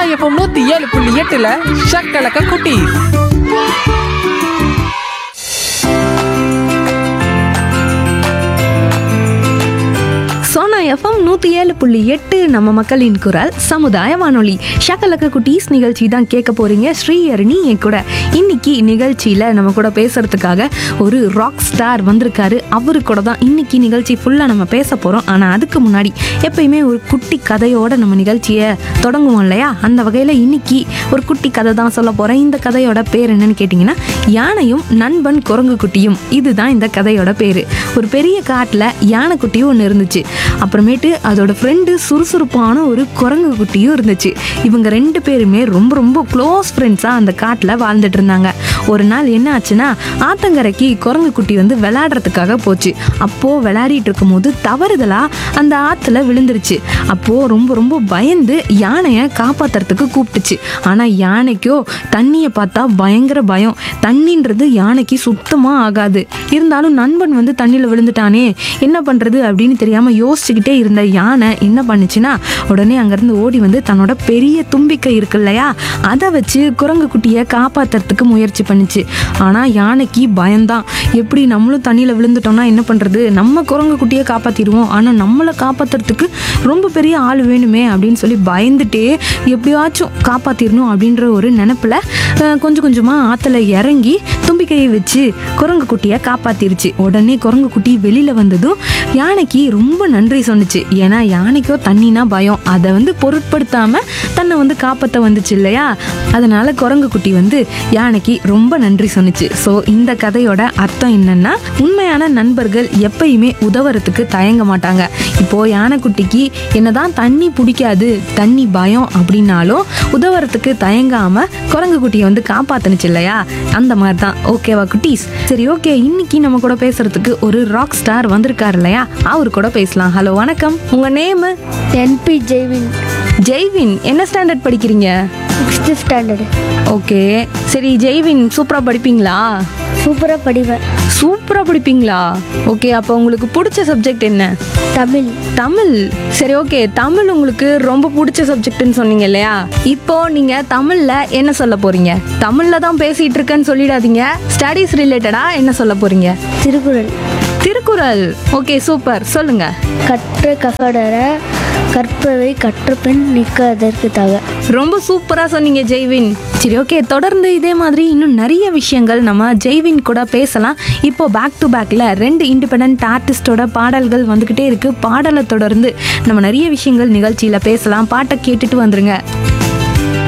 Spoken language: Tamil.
எஃப்எம் நூத்தி ஏழு புள்ளி எட்டுல ஷக்கலக்க குட்டி சோனா எஃப்எம் நூற்றி ஏழு புள்ளி எட்டு நம்ம மக்களின் குரல் சமுதாய வானொலி ஷக்கலக்க குட்டீஸ் நிகழ்ச்சி தான் கேட்க போறீங்க ஸ்ரீஹரணி என் கூட இன்னைக்கு நிகழ்ச்சியில் நம்ம கூட பேசுறதுக்காக ஒரு ராக் ஸ்டார் வந்திருக்காரு அவரு கூட தான் இன்னைக்கு நிகழ்ச்சி ஃபுல்லாக நம்ம பேச போகிறோம் ஆனால் அதுக்கு முன்னாடி எப்பயுமே ஒரு குட்டி கதையோட நம்ம நிகழ்ச்சியை தொடங்குவோம் இல்லையா அந்த வகையில் இன்னைக்கு ஒரு குட்டி கதை தான் சொல்ல போகிறேன் இந்த கதையோட பேர் என்னன்னு கேட்டிங்கன்னா யானையும் நண்பன் குரங்கு குட்டியும் இதுதான் இந்த கதையோட பேர் ஒரு பெரிய காட்டில் யானைக்குட்டியும் ஒன்று இருந்துச்சு அப்புறமேட்டு அதோட ஃப்ரெண்டு சுறுசுறுப்பான ஒரு குரங்கு குட்டியும் இருந்துச்சு இவங்க ரெண்டு பேருமே ரொம்ப ரொம்ப க்ளோஸ் ஃப்ரெண்ட்ஸாக அந்த காட்டில் வாழ்ந்துட்டு இருந்தாங்க ஒரு நாள் என்ன ஆச்சுன்னா ஆத்தங்கரைக்கு குரங்கு குட்டி வந்து விளையாடுறதுக்காக போச்சு அப்போது விளையாடிட்டு இருக்கும்போது தவறுதலாக அந்த ஆற்றுல விழுந்துருச்சு அப்போது ரொம்ப ரொம்ப பயந்து யானையை காப்பாத்துறதுக்கு கூப்பிட்டுச்சு ஆனால் யானைக்கோ தண்ணியை பார்த்தா பயங்கர பயம் தண்ணின்றது யானைக்கு சுத்தமாக ஆகாது இருந்தாலும் நண்பன் வந்து தண்ணியில் விழுந்துட்டானே என்ன பண்ணுறது அப்படின்னு தெரியாமல் யோசிச்சுக்கிட்டே இருந்த யானை என்ன பண்ணுச்சுன்னா உடனே அங்கேருந்து ஓடி வந்து தன்னோட பெரிய தும்பிக்கை இருக்கு இல்லையா அதை வச்சு குரங்கு குட்டியை காப்பாத்துறதுக்கு முயற்சி பண்ணுச்சு ஆனால் யானைக்கு பயம்தான் எப்படி நம்மளும் தண்ணியில் விழுந்துட்டோம்னா என்ன பண்ணுறது நம்ம குரங்கு குட்டியை காப்பாற்றிடுவோம் ஆனால் நம்மளை காப்பாற்றுறதுக்கு ரொம்ப பெரிய ஆள் வேணுமே அப்படின்னு சொல்லி பயந்துட்டே எப்படியாச்சும் காப்பாற்றிடணும் அப்படின்ற ஒரு நினப்பில் கொஞ்சம் கொஞ்சமாக ஆற்றுல இறங்கி தும்பிக்கையை வச்சு குரங்கு குட்டியை காப்பாத்திருச்சு உடனே குரங்கு குட்டி வெளியில் வந்ததும் யானைக்கு ரொம்ப நன்றி சொன்னுச்சு ஏன்னா யானைக்கோ தண்ணினா பயம் அதை வந்து பொருட்படுத்தாமல் தன்னை வந்து காப்பாற்ற வந்துச்சு இல்லையா அதனால குரங்கு குட்டி வந்து யானைக்கு ரொம்ப நன்றி சொன்னுச்சு ஸோ இந்த கதையோட அர்த்தம் என்னன்னா உண்மையான நண்பர்கள் எப்பயுமே உதவுறதுக்கு தயங்க மாட்டாங்க இப்போ யானைக்குட்டிக்கு என்னதான் தண்ணி பிடிக்காது தண்ணி பயம் அப்படின்னாலும் உதவுறதுக்கு தயங்காம குரங்கு குட்டியை வந்து காப்பாத்துனுச்சு இல்லையா அந்த மாதிரி தான் ஓகேவா குட்டீஸ் சரி ஓகே இன்னைக்கு நம்ம கூட பேசுறதுக்கு ஒரு ராக் ஸ்டார் வந்திருக்காரு இல்லையா அவர் கூட பேசலாம் ஹலோ வணக்கம் உங்க நேமு என்பி ஜெய்வின் ஜெய்வின் என்ன ஸ்டாண்டர்ட் படிக்கிறீங்க சிக்ஸ்த்து ஸ்டாண்டர்டு ஓகே சரி ஜெய்வின் சூப்பரா படிப்பீங்களா சூப்பராக படிப்பேன் சூப்பரா படிப்பீங்களா ஓகே அப்போ உங்களுக்கு பிடிச்ச சப்ஜெக்ட் என்ன தமிழ் தமிழ் சரி ஓகே தமிழ் உங்களுக்கு ரொம்ப பிடிச்ச சப்ஜெக்ட்னு சொன்னீங்க இல்லையா இப்போ நீங்க தமிழ்ல என்ன சொல்ல போறீங்க தமிழ்ல தான் பேசிட்டு இருக்கேன்னு சொல்லிடாதீங்க ஸ்டடீஸ் ரிலேட்டடா என்ன சொல்ல போறீங்க திருக்குறள் திருக்குறள் ஓகே சூப்பர் சொல்லுங்க கற்ற கசடர கற்பவை கற்ற பெண் நிற்க அதற்கு தக ரொம்ப சூப்பரா சொன்னீங்க ஜெய்வின் சரி ஓகே தொடர்ந்து இதே மாதிரி இன்னும் நிறைய விஷயங்கள் நம்ம ஜெய்வின் கூட பேசலாம் இப்போ பேக் டு பேக்ல ரெண்டு இண்டிபெண்ட் ஆர்டிஸ்டோட பாடல்கள் வந்துகிட்டே இருக்கு பாடலை தொடர்ந்து நம்ம நிறைய விஷயங்கள் நிகழ்ச்சியில பேசலாம் பாட்டை கேட்டுட்டு வந்துருங்க